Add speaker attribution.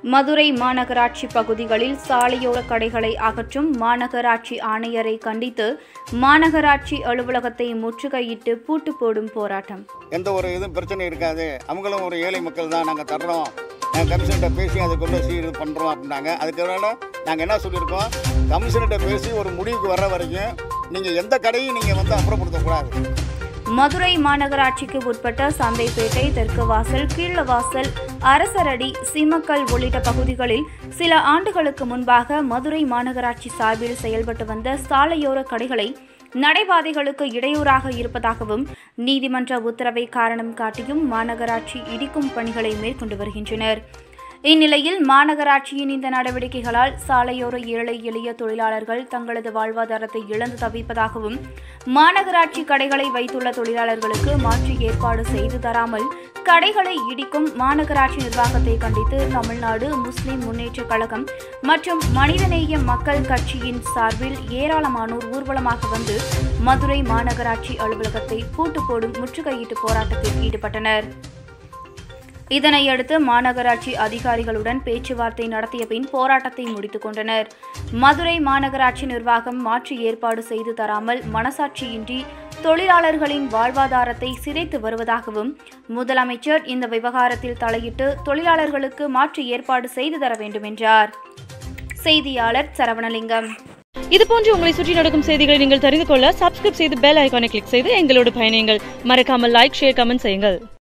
Speaker 1: மதுரை மாநகராட்சி பகுதிகளில் சாலையோர கடைகளை அகற்றும் மாநகராட்சி ஆணையரை கண்டித்து மாநகராட்சி அலுவலகத்தை முற்றுகையிட்டு பூட்டு போடும் போராட்டம்
Speaker 2: எந்த ஒரு இதுவும் பிரச்சனை இருக்காது அவங்களும் ஒரு ஏழை மக்கள் தான் நாங்கள் தர்றோம் நாங்கள் கமிஷன்கிட்ட பேசி அதுக்குள்ள சீர் இது பண்ணுறோம் அப்படின்னாங்க அதுக்கு வேணா நாங்கள் என்ன சொல்லியிருக்கோம் கமிஷன்கிட்ட பேசி ஒரு முடிவுக்கு வர்ற வரைக்கும் நீங்கள் எந்த கடையும் நீங்கள் வந்து அப்புறப்படுத்தக்கூடாது
Speaker 1: மதுரை மாநகராட்சிக்கு உட்பட்ட சந்தைப்பேட்டை தெற்கு வாசல் கீழவாசல் அரசரடி சிம்மக்கல் உள்ளிட்ட பகுதிகளில் சில ஆண்டுகளுக்கு முன்பாக மதுரை மாநகராட்சி சார்பில் செயல்பட்டு வந்த சாலையோர கடைகளை நடைபாதைகளுக்கு இடையூறாக இருப்பதாகவும் நீதிமன்ற உத்தரவை காரணம் காட்டியும் மாநகராட்சி இடிக்கும் பணிகளை மேற்கொண்டு வருகின்றனர் இந்நிலையில் மாநகராட்சியின் இந்த நடவடிக்கைகளால் சாலையோர ஏழை எளிய தொழிலாளர்கள் தங்களது வாழ்வாதாரத்தை இழந்து தவிப்பதாகவும் மாநகராட்சி கடைகளை வைத்துள்ள தொழிலாளர்களுக்கு மாற்று ஏற்பாடு செய்து தராமல் கடைகளை இடிக்கும் மாநகராட்சி நிர்வாகத்தை கண்டித்து தமிழ்நாடு முஸ்லிம் முன்னேற்றக் கழகம் மற்றும் மனிதநேய மக்கள் கட்சியின் சார்பில் ஏராளமானோர் ஊர்வலமாக வந்து மதுரை மாநகராட்சி அலுவலகத்தை பூட்டு போடும் முற்றுகையிட்டு போராட்டத்தில் ஈடுபட்டனர் இதனையடுத்து மாநகராட்சி அதிகாரிகளுடன் பேச்சுவார்த்தை நடத்திய பின் போராட்டத்தை முடித்துக் கொண்டனர் மதுரை மாநகராட்சி நிர்வாகம் மாற்று ஏற்பாடு செய்து தராமல் மனசாட்சியின்றி தொழிலாளர்களின் வாழ்வாதாரத்தை சிதைத்து வருவதாகவும் முதலமைச்சர் இந்த விவகாரத்தில் தலையிட்டு தொழிலாளர்களுக்கு மாற்று ஏற்பாடு செய்து தர வேண்டும் என்றார் செய்தியாளர் சரவணலிங்கம்
Speaker 3: இதுபோன்று உங்களை சுற்றி நடக்கும் செய்திகளை நீங்கள் தெரிந்து கொள்ள சப்ஸ்கிரைப் செய்து பெல் ஐகானை கிளிக் செய்து எங்களோடு பயணியுங்கள் மறக்காமல் லைக் ஷேர் கமெண்ட் செய்யுங்கள்